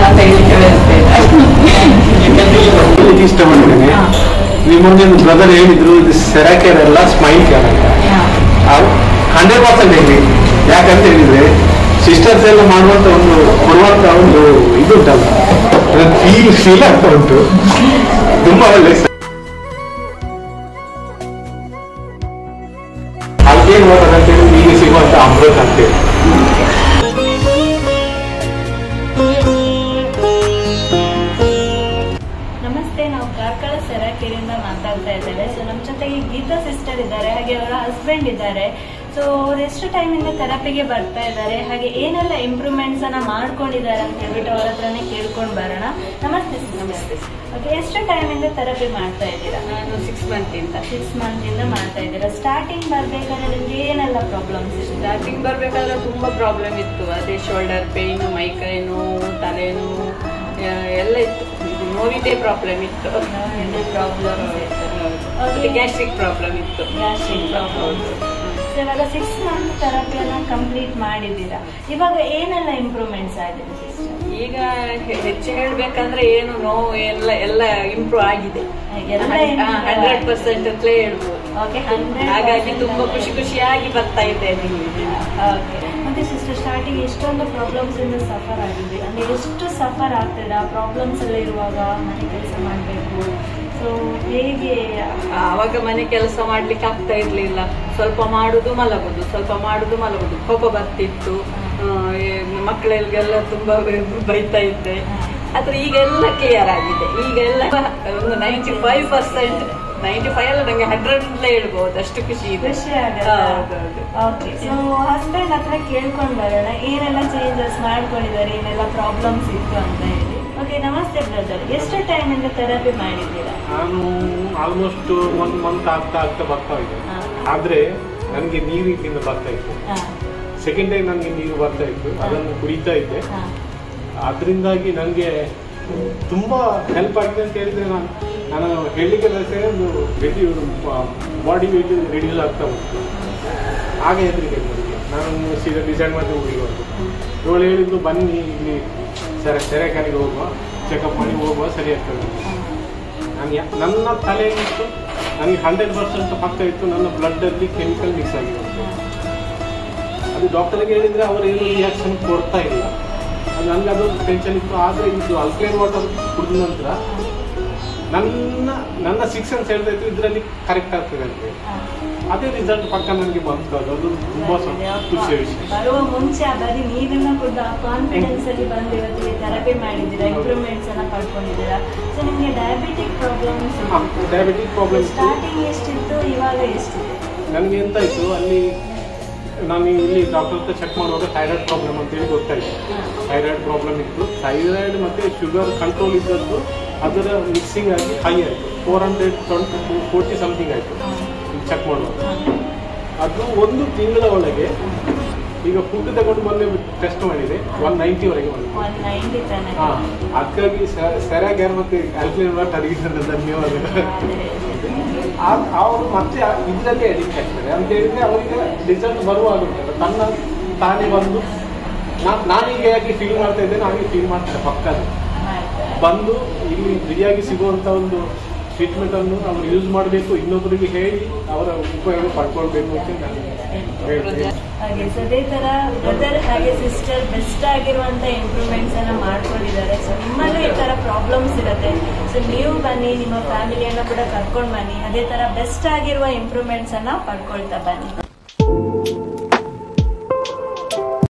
ಅಂತ ಹೇಳಿಕ್ಕೆ ಬಯಸ್ತೇನೆ ಹೇಳಲಿಕ್ಕೆ ಇಷ್ಟಪಡ್ತೇನೆ ಹಾ. ನಿಮ್ಮ ಮೊನ್ನೆ ಒಂದು ಬ್ರದರ್ ಹೇಳಿದ್ರು ಇದು ಸೆರಾಕೇರ್ ಅಲ್ಲ ಸ್ಮೈಲ್ ಕೇರ್ ಅಂತ ಹಂಡ್ರೆಡ್ ಪರ್ಸೆಂಟ್ ಹೇಳಿ ಯಾಕಂತ ಹೇಳಿದ್ರೆ ಸಿಸ್ಟರ್ಸ್ ಎಲ್ಲ ಮಾಡುವಂತ ಒಂದು ಕೊಡುವಂತ ಒಂದು ಇದು ಉಂಟಲ್ಲ ಫೀಲ್ ಫೀಲ್ ಆಗ್ತಾ ಉಂಟು ತುಂಬಾ ಒಳ್ಳೆ ಅಲ್ಕೇನ್ ವಾಟರ್ ಅಂತೇಳಿ ಈಗ ಸಿಗುವಂತ ಅಮೃತ ಅಂತೇಳಿ ನಮಸ್ತೆ ನಾವು ಕಾರ್ಕಳ ಸೆರಾಕೆರೆಯಿಂದ ಮಾತಾಡ್ತಾ ಇದ್ದೇವೆ ಸೊ ನಮ್ಮ ಜೊತೆಗೆ ಗೀತಾ ಸಿಸ್ಟರ್ ಇದ್ದಾರೆ ಹಾಗೆ ಅವರ ಹಸ್ಬೆಂಡ್ ಇದ್ದಾರೆ ಸೊ ಅವ್ರು ಎಷ್ಟು ಟೈಮಿಂದ ಥೆರಪಿಗೆ ಬರ್ತಾ ಇದ್ದಾರೆ ಹಾಗೆ ಏನೆಲ್ಲ ಇಂಪ್ರೂವ್ಮೆಂಟ್ಸ್ ಅನ್ನ ಮಾಡ್ಕೊಂಡಿದ್ದಾರೆ ಅಂತ ಹೇಳ್ಬಿಟ್ಟು ಅವ್ರ ಹತ್ರನೇ ಕೇಳ್ಕೊಂಡು ಬರೋಣ ನಮಸ್ತೆ ನಮಸ್ತೆ ಓಕೆ ಎಷ್ಟು ಟೈಮಿಂದ ಥೆರಪಿ ಮಾಡ್ತಾ ಇದ್ದೀರಾ ನಾನು ಸಿಕ್ಸ್ ಮಂತ್ ಇಂದ ಸಿಕ್ಸ್ ಮಂತ್ ಇಂದ ಮಾಡ್ತಾ ಇದ್ದೀರಾ ಸ್ಟಾರ್ಟಿಂಗ್ ಬರ್ಬೇಕಾದ್ರೆ ನಿಮ್ಗೆ ಏನೆಲ್ಲ ಪ್ರಾಬ್ಲಮ್ಸ್ ಇದೆ ಸ್ಟಾರ್ಟಿಂಗ್ ಬರ್ಬೇಕಾದ್ರೆ ತುಂಬಾ ಪ್ರಾಬ್ಲಮ್ ಇತ್ತು ಅದೇ ಶೋಲ್ಡರ್ ಪೇನು ಮೈಕೈ ನೋವು ತಲೆನೋವು ಆ, ಎಲ್ಲ ಇತ್ತು ಇದು ನೋವಿದೇ ಪ್ರಾಬ್ಲಮ್ ಇತ್ತು ಪ್ರಾಬ್ಲಮ್ಸ್ ಮತ್ತೆ ಗ್ಯಾಸ್ಟ್ರಿಕ್ ಪ್ರಾಬ್ಲಮ್ ಇತ್ತು ಗ್ಯಾಸ್ಟ್ರಿಕ್ ಪ್ರಾಬ್ಲಮ್ಸ್ ಸೊ ಇವಾಗ ಸಿಕ್ಸ್ ಮಂತ್ ಥೆರಪಿಯನ್ನ ಕಂಪ್ಲೀಟ್ ಮಾಡಿದ್ದೀರಾ ಇವಾಗ ಏನೆಲ್ಲ ಇಂಪ್ರೂವ್ಮೆಂಟ್ಸ್ ಆಗಿದೆ ಸಿಸ್ಟರ್ ಈಗ ಹೆ- ಹೆಚ್ಚು ಹೇಳ್ಬೇಕಂದ್ರೆ ಏನು ನೋವು ಎಲ್ಲ ಎಲ್ಲ ಇಂಪ್ರೂವ್ ಆಗಿದೆ ಎಲ್ಲ improve ಹಂಡ್ರೆಡ್ ಆಗಿದೆ. ಪರ್ಸೆಂಟ್ ಅಂತಲೇ ಹೇಳ್ಬೋದು ಓಕೆ ಹಂಡ್ರೆಡ್ ಹಾಗಾಗಿ ತುಂಬಾ ಖುಷಿ ಖುಷಿಯಾಗಿ ಬರ್ತಾ ಇದ್ದೇನೆ ಇಲ್ಲಿ ಓಕೆ ಮತ್ತೆ ಸಿಸ್ಟರ್ ಸ್ಟಾರ್ಟಿಂಗ್ ಎಷ್ಟೊಂದು ಪ್ರಾಬ್ಲಮ್ಸ್ ಇಂದ ಸಫರ್ ಆಗಿದ್ವಿ ಅಂದ್ರೆ ಎಷ್ಟು ಸಫರ್ ಆಗ್ತಿದೆ ಆ ಪ್ರಾಬ್ಲಮ್ಸ್ ಎಲ್ಲ ಇರುವಾಗ ಮನೆ ಕೆಲಸ ಮಾಡಬೇಕು ಸೊ ಹೇಗೆ ಆವಾಗ ಮನೆ ಕೆಲಸ ಮಾಡ್ಲಿಕ್ಕೆ ಆಗ್ತಾ ಇರ್ಲಿಲ್ಲ ಸ್ವಲ್ಪ ಮಾಡುದು ಮಲಗುದು ಸ್ವಲ್ಪ ಮಾಡುದು ಮಲಗುದು ಕೋಪ ಬರ್ತಿತ್ತು ಆ, ಏ, ಮಕ್ಕಳಿಗೆಲ್ಲ ತುಂಬಾ ಬೈ- ಬೈತಾ ಇದ್ದೆ ಆದ್ರೆ ಈಗೆಲ್ಲ ಕ್ಲಿಯರ್ ಆಗಿದೆ ಈಗೆಲ್ಲ ಒಂದು ninety five percent ninety five ಅಲ್ಲ ನಂಗೆ ಹಂಡ್ರೆಡ್ ಅಂತ ಹೇಳ್ಬೋದು ಅಷ್ಟು ಖುಷಿ ಇದೆ ಖುಷಿ ಹೌದೌದು. ಓಕೆ ಸೊ ಹಸ್ಬೆಂಡ್ ಹತ್ರ ಕೇಳ್ಕೊಂಡು ಬರೋಣ ಏನೆಲ್ಲ ಚೇಂಜಸ್ ಮಾಡ್ಕೊಂಡಿದ್ದಾರೆ ಏನೆಲ್ಲ ಪ್ರಾಬ್ಲಮ್ಸ್ ಇತ್ತು ಅಂತ ಹೇಳಿ ಓಕೆ ನಮಸ್ತೆ ಬ್ರದರ್ ಎಷ್ಟು ಟೈಮ್ ಇಂದ ಥೆರಪಿ ಮಾಡಿದ್ದೀರಾ ನಾನು ಆಲ್ಮೋಸ್ಟ್ ಒನ್ ಮಂತ್ ಆಗ್ತಾ ಆಗ್ತಾ ಬರ್ತಾ ಇದೆ ಹಾ. ಆದ್ರೆ ನನಗೆ ನೀರು ಇಲ್ಲಿಂದ ಬರ್ತಾ ಇತ್ತು ಹಾ, ಸೆಕೆಂಡ್ ಟೈಮ್ ನನಗೆ ನೀರು ಬರ್ತಾ ಇತ್ತು ಅದನ್ನು ಕುಡಿತಾ ಇದ್ದೆ ಹಾ, ಅದರಿಂದಾಗಿ ನನಗೆ ತುಂಬಾ ಹೆಲ್ಪ್ ಆಗಿದೆ ಅಂತ ಹೇಳಿದ್ರೆ ನಾನು ನಾನು ಹೇಳಲಿಕ್ಕೆ ಬಯಸ್ತೇನೆ ಒಂದು ರೆಡಿ ಬಾಡಿ ವೇಟ್ ರಿಡ್ಯೂಸ್ ಆಗ್ತಾ ಉಂಟು ಹಾಗೆ ಹೆದರಿಕೆ ನನಗೆ ನಾನು ಸೀದಾ ಡಿಸೈಡ್ ಮಾಡಿ ಹೋಗಿರೋದು ಇವಳು ಹೇಳಿದ್ದು ಬನ್ನಿ ಇಲ್ಲಿ ಸೆರೆ ಸೆರೆಕಾರಿಗೆ ಹೋಗುವ ಚೆಕಪ್ ಮಾಡಿ ಹೋಗುವ ಸರಿ ಆಗ್ತದೆ ನಾನು ಯಾ- ನನ್ನ ತಲೆ ಇತ್ತು ನನಗೆ ಹಂಡ್ರೆಡ್ ಪರ್ಸೆಂಟ್ ಪಕ್ಕ ಇತ್ತು ನನ್ನ ಬ್ಲಡ್ಡಲ್ಲಿ ಕೆಮಿಕಲ್ ಮಿಕ್ಸ್ ಆಗಿದೆ ಅದು ಡಾಕ್ಟರ್ಗೆ ಹೇಳಿದ್ರೆ ಅವರು ಏನು ರಿಯಾಕ್ಷನ್ ಕೊಡ್ತಾ ಇಲ್ಲ ಅದು ನನಗೆ ಅದು ಟೆನ್ಷನ್ ಇತ್ತು ಆದರೆ ಇದು ಅಲ್ಕಲೈನ್ ವಾಟರ್ ಕುಡಿದ ನಂತರ ನನ್ನ ನನ್ನ ಸಿಕ್ಸ್ ಅಂತ ಹೇಳ್ತಾ ಇತ್ತು ಇದರಲ್ಲಿ ಕರೆಕ್ಟ್ ಆಗ್ತದೆ ಅಂತ ಹೇಳಿ. ಹಾ. ಅದೇ ರಿಸಲ್ಟ್ ಪಕ್ಕ ನನಗೆ ಬಂತು ಅದು ಅದು ತುಂಬಾ ಸ- ಖುಷಿಯ ವಿಷಯ ಬರುವ ಮುಂಚೆ ಆ ಬರೀ ನೀರನ್ನ ಕುಡ್ದು ಆ ಕಾನ್ಫಿಡೆನ್ಸ್ ಅಲ್ಲಿ ಬಂದು ಇವತ್ತಿಗೆ ಥೆರಪಿ ಮಾಡಿದ್ದೀರಾ ಹೌದು. ಇಂಪ್ರೂವ್ಮೆಂಟ್ಸ್ ಅನ್ನ ಪಡ್ಕೊಂಡಿದ್ದೀರಾ ಸೊ ನಿಮ್ಗೆ ಡಯಾಬಿಟಿಕ್ ಪ್ರಾಬ್ಲಮ್ಸ್ ಡಯಾಬಿಟಿಕ್ ಪ್ರಾಬ್ಲಮ್ ಇತ್ತು ಸ್ಟಾರ್ಟಿಂಗ್ ಎಷ್ಟಿತ್ತು ಇವಾಗ ಎಷ್ಟಿದೆ ನನಗೆ ಎಂತ ಆಯಿತು ಅಲ್ಲಿ ನಾನು ಇಲ್ಲಿ ಡಾಕ್ಟರ್ ಹತ್ರ ಚೆಕ್ ಮಾಡುವಾಗ ಥೈರಾಯ್ಡ್ ಪ್ರಾಬ್ಲಮ್ ಅಂತೇಳಿ ಗೊತ್ತಾಯಿತು ಥೈರಾಯ್ಡ್ ಪ್ರಾಬ್ಲಮ್ ಇತ್ತು ಥೈರಾಯ್ಡ್ ಮತ್ತು ಶುಗರ್ ಕಂಟ್ರೋಲ್ ಇದ್ದದ್ದು ಅದರ ಮಿಕ್ಸಿಂಗ್ ಆಗಿ ಹೈ ಆಯಿತು four hundred twenty forty something ಆಯಿತು ಚೆಕ್ ಮಾಡುವಾಗ ಅದು ಒಂದು ತಿಂಗಳ ಒಳಗೆ ಈಗ ಫುಡ್ ತಗೊಂಡು ಮೊನ್ನೆ ಟೆಸ್ಟ್ ಮಾಡಿದೆ ಒನ್ ನೈಂಟಿವರೆಗೆ ಬಂತು ಒನ್ ನೈಂಟಿ ತನಕ ಹಾಂ ಅದಕ್ಕಾಗಿ ಸೆರಾಗ್ಯಾರ್ ಮತ್ತು ಆಲ್ಕ್ಲಿನ್ ವಾಟ್ ಅದಕ್ಕೆ ಧನ್ಯವಾದಗಳು ಆ- ಅವರು ಮತ್ತೆ ಇದರಲ್ಲೇ ಅಡಿಕ್ಟ್ ಆಗ್ತಾರೆ ಅಂತ ಹೇಳಿದ್ರೆ ಅವರಿಗೆ ರಿಸಲ್ಟ್ ಬರುವಾಗ ಉಂಟಲ್ಲ ತನ್ನ ತಾನೇ ಬಂದು ನಾ- ನಾನೀಗ ಯಾಕೆ ಫೀಲ್ ಮಾಡ್ತಾ ಇದ್ದೇನೆ ಹಾಗೆ ಫೀಲ್ ಮಾಡ್ತಾರೆ ಪಕ್ಕದ ಬಂದು ಇಲ್ಲಿ ಫ್ರೀಯಾಗಿ ಸಿಗುವಂತ ಒಂದು ಟ್ರೀಟ್ಮೆಂಟ್ ಅನ್ನು ಅವರು ಯೂಸ್ ಮಾಡಬೇಕು ಇನ್ನೊಬ್ಬರಿಗೆ ಹೇಳಿ ಅವರ ಉಪಯೋಗ ಪಡ್ಕೊಳ್ಬೇಕು ಅಂತ ನಾನು ಹೇಳ್ತೇನೆ ಹಾಗೆ ಸೊ ಅದೇ ತರ ಬ್ರದರ್ ಹಾಗೆ ಸಿಸ್ಟರ್ ಬೆಸ್ಟ್ ಆಗಿರುವಂತ ಇಂಪ್ರೂವ್ಮೆಂಟ್ಸ್ ಅನ್ನ ಮಾಡ್ಕೊಂಡಿದ್ದಾರೆ ಸೊ ನಿಮ್ಮಲ್ಲೂ ಈ ತರ ಪ್ರಾಬ್ಲಮ್ಸ್ ಇರುತ್ತೆ ಸೊ ನೀವು ಬನ್ನಿ ನಿಮ್ಮ ಫ್ಯಾಮಿಲಿಯನ್ನ ಕೂಡ ಕರ್ಕೊಂಡು ಬನ್ನಿ ಅದೇ ತರ ಬೆಸ್ಟ್ ಆಗಿರುವ ಇಂಪ್ರೂವ್ಮೆಂಟ್ಸ್ ಅನ್ನ ಪಡ್ಕೊಳ್ತಾ ಬನ್ನಿ